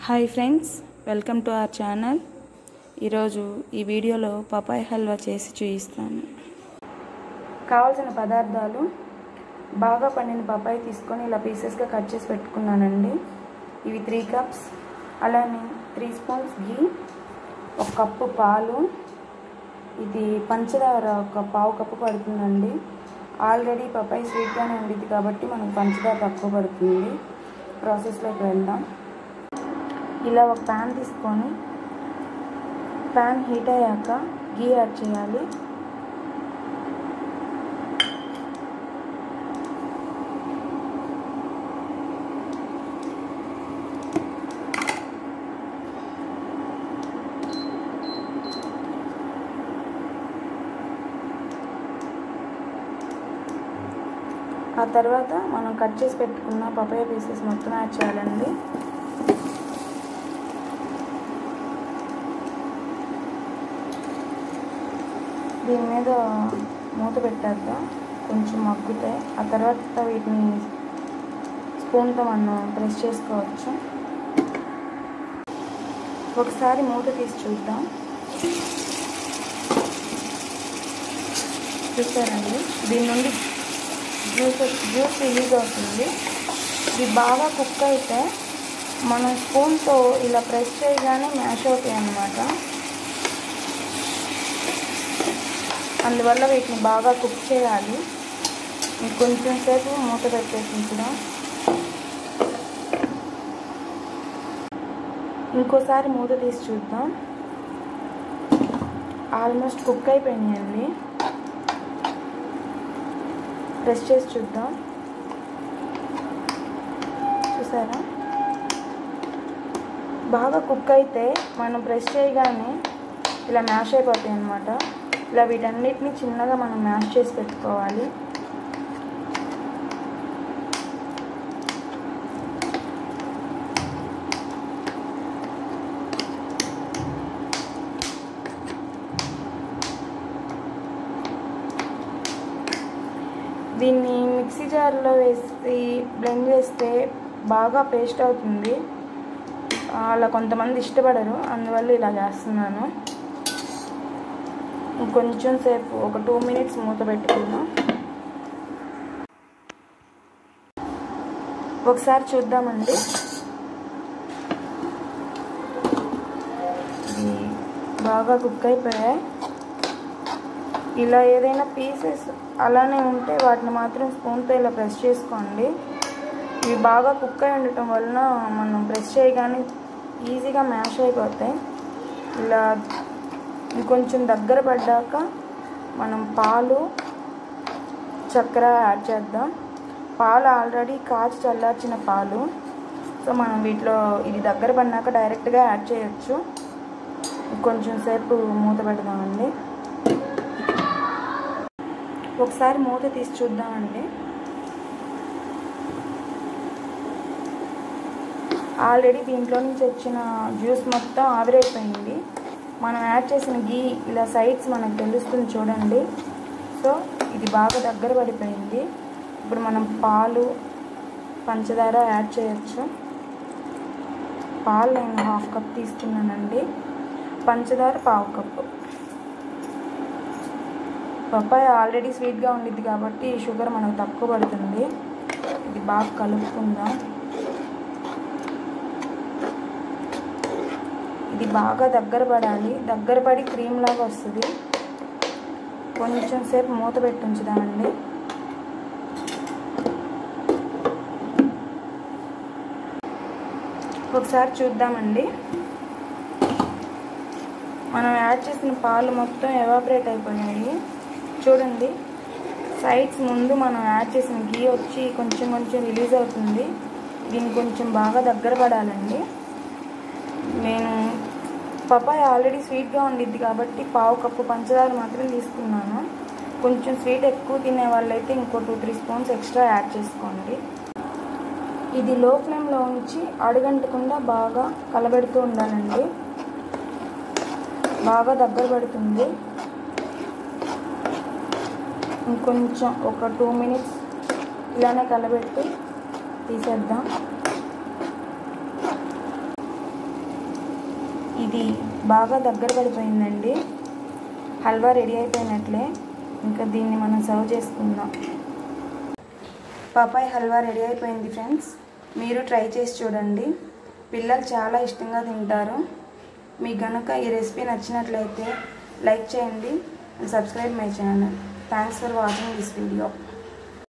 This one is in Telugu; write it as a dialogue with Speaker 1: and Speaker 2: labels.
Speaker 1: hi friends welcome to our channel ఈరోజు ఈ వీడియోలో పపాయ హల్వా చేసి చూపిస్తాను కావాల్సిన పదార్థాలు బాగా పండిన పపాయ తీసుకొని ఇలా పీసెస్గా కట్ చేసి పెట్టుకున్నానండి ఇవి త్రీ కప్స్ అలానే త్రీ స్పూన్స్ ఘీ ఒక కప్పు పాలు ఇది పంచదార ఒక పావు కప్పు పడుతుందండి ఆల్రెడీ పపాయ స్వీట్గానే ఉండిద్ది కాబట్టి మనకు పంచదార తక్కువ పడుతుంది ప్రాసెస్లోకి వెళ్దాం ఇలా ఒక ప్యాన్ తీసుకొని ప్యాన్ హీట్ అయ్యాక గీ యాడ్ చేయాలి ఆ తర్వాత మనం కట్ చేసి పెట్టుకున్న పపాయ పీసెస్ మొత్తం యాడ్ చేయాలండి దీని మీద మూత పెట్టేద్దాం కొంచెం మగ్గుతాయి ఆ తర్వాత వీటిని స్పూన్తో మనం ప్రెస్ చేసుకోవచ్చు ఒకసారి మూత తీసి చూద్దాం చూసారండి దీని నుండి జ్యూస్ జ్యూస్ రిలీజ్ అవుతుంది ఇది బాగా కుక్ అయితే మనం స్పూన్తో ఇలా ప్రెస్ చేయగానే మ్యాష్ అవుతాయి అన్నమాట అందువల్ల వీటిని బాగా కుక్ చేయాలి కొంచెం సేపు మూత పెట్టేసి ఉంచుదాం ఇంకోసారి మూత తీసి చూద్దాం ఆల్మోస్ట్ కుక్ అయిపోయినాయండి ప్రెస్ చేసి చూద్దాం చూసారా బాగా కుక్ అయితే మనం ప్రెస్ చేయగానే ఇలా మ్యాష్ అయిపోతాయి అన్నమాట ఇలా వీటన్నిటిని చిన్నగా మనం మ్యాష్ చేసి పెట్టుకోవాలి దీన్ని మిక్సీ జార్లో వేసి బ్లెండ్ చేస్తే బాగా పేస్ట్ అవుతుంది అలా కొంతమంది ఇష్టపడరు అందువల్ల ఇలా చేస్తున్నాను ఇంకొంచెం సేపు ఒక టూ మినిట్స్ మూత పెట్టుకుందాం ఒకసారి చూద్దామండి బాగా కుక్ అయిపోయాయి ఇలా ఏదైనా పీసెస్ అలానే ఉంటే వాటిని మాత్రం స్పూన్తో ఇలా ప్రెస్ చేసుకోండి ఇవి బాగా కుక్ అయి ఉండటం వలన మనం ప్రెస్ చేయగానే ఈజీగా మ్యాష్ అయిపోతాయి ఇలా ఇంకొంచెం దగ్గర పడ్డాక మనం పాలు చక్కెర యాడ్ చేద్దాం పాలు ఆల్రెడీ కాచి చల్లార్చిన పాలు సో మనం వీటిలో ఇది దగ్గర పడినాక డైరెక్ట్గా యాడ్ చేయొచ్చు కొంచెం సేపు మూత పెడదామండి ఒకసారి మూత తీసి చూద్దామండి ఆల్రెడీ దీంట్లో నుంచి వచ్చిన జ్యూస్ మొత్తం ఆవిరైపోయింది మనం యాడ్ చేసిన గీ ఇలా సైడ్స్ మనకు తెలుస్తుంది చూడండి సో ఇది బాగా దగ్గర పడిపోయింది ఇప్పుడు మనం పాలు పంచదార యాడ్ చేయొచ్చు పాలు నేను హాఫ్ కప్ తీసుకున్నానండి పంచదార పావు కప్పు పప్పాయ ఆల్రెడీ స్వీట్గా ఉండిద్ది కాబట్టి షుగర్ మనకు తక్కువ పడుతుంది ఇది బాగా కలుపుకుందాం ఇది బాగా దగ్గర పడాలి దగ్గర పడి క్రీమ్ లాగా వస్తుంది కొంచెం సేపు మూత పెట్టి ఉంచుదామండి ఒకసారి చూద్దామండి మనం యాడ్ చేసిన పాలు మొత్తం ఎవాపరేట్ అయిపోయాయి చూడండి సైడ్స్ ముందు మనం యాడ్ చేసిన గీ వచ్చి కొంచెం కొంచెం రిలీజ్ అవుతుంది దీన్ని కొంచెం బాగా దగ్గర పడాలండి నేను పపాయ ఆల్రెడీ స్వీట్గా ఉండిద్ది కాబట్టి పావు కప్పు పంచదార మాత్రం తీసుకున్నాను కొంచెం స్వీట్ ఎక్కువ తినే వాళ్ళైతే ఇంకో two three spoons extra add చేసుకోండి ఇది లో ఫ్లేమ్లో ఉంచి అడుగంటకుండా బాగా కలబెడుతూ ఉండాలండి బాగా దగ్గర పడుతుంది ఇంకొంచెం ఒక టూ మినిట్స్ ఇలానే కలబెట్టి తీసేద్దాం ఇది బాగా దగ్గర పడిపోయిందండి హల్వా రెడీ అయిపోయినట్లే ఇంకా దీన్ని మనం సర్వ్ చేసుకుందాం పపాయ్ హల్వా రెడీ అయిపోయింది ఫ్రెండ్స్ మీరు ట్రై చేసి చూడండి పిల్లలు చాలా ఇష్టంగా తింటారు మీకు కనుక ఈ రెసిపీ నచ్చినట్లయితే లైక్ చేయండి and subscribe my channel thanks for watching this video